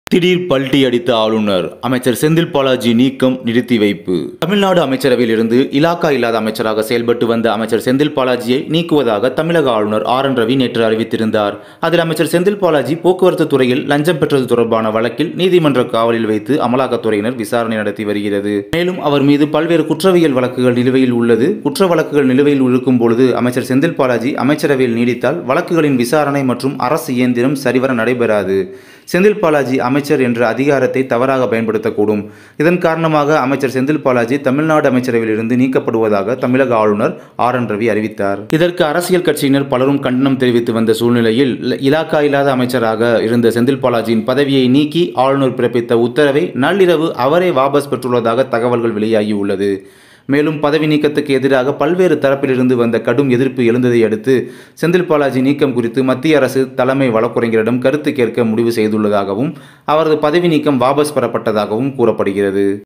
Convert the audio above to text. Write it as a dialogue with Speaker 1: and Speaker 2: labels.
Speaker 1: திடீர் பல்டி அடித்த ஆளுநர் அமைச்சர் செந்தில் பாலாஜி நீக்கம் நிறுத்தி வைப்பு தமிழ்நாடு அமைச்சரவையில் இருந்து இலாக்கா இல்லாத அமைச்சராக செயல்பட்டு வந்த அமைச்சர் செந்தில் பாலாஜியை நீக்குவதாக தமிழக ஆளுநர் ஆர் என் ரவி நேற்று அறிவித்திருந்தார் அதில் அமைச்சர் செந்தில் பாலாஜி போக்குவரத்து துறையில் லஞ்சம் பெற்றது தொடர்பான வழக்கில் நீதிமன்ற காவலில் வைத்து அமலாக்கத்துறையினர் விசாரணை நடத்தி வருகிறது மேலும் அவர் மீது பல்வேறு குற்றவியல் வழக்குகள் நிலுவையில் உள்ளது குற்ற வழக்குகள் நிலுவையில் இருக்கும் பொழுது அமைச்சர் செந்தில் பாலாஜி அமைச்சரவையில் நீடித்தால் வழக்குகளின் விசாரணை மற்றும் அரசு இயந்திரம் சரிவர நடைபெறாது செந்தில் பாலாஜி அமைச்சர் என்ற அதிகாரத்தை தவறாக பயன்படுத்தக்கூடும் இதன் காரணமாக அமைச்சர் செந்தில் பாலாஜி தமிழ்நாடு அமைச்சரவையில் இருந்து நீக்கப்படுவதாக தமிழக ஆளுநர் ஆர் என் ரவி அறிவித்தார் இதற்கு அரசியல் கட்சியினர் பலரும் கண்டனம் தெரிவித்து வந்த சூழ்நிலையில் இல- இலாக்கா இல்லாத அமைச்சராக இருந்த செந்தில் பாலாஜியின் பதவியை நீக்கி ஆளுநர் பிறப்பித்த உத்தரவை நள்ளிரவு அவரே வாபஸ் பெற்றுள்ளதாக தகவல்கள் வெளியாகியுள்ளது மேலும் பதவி நீக்கத்துக்கு எதிராக பல்வேறு தரப்பிலிருந்து வந்த கடும் எதிர்ப்பு எழுந்ததை அடுத்து செந்தில் பாலாஜி நீக்கம் குறித்து மத்திய அரசு தலைமை வழக்குரைஞரிடம் கருத்து கேட்க முடிவு செய்துள்ளதாகவும் அவரது பதவி நீக்கம் வாபஸ் பெறப்பட்டதாகவும் கூறப்படுகிறது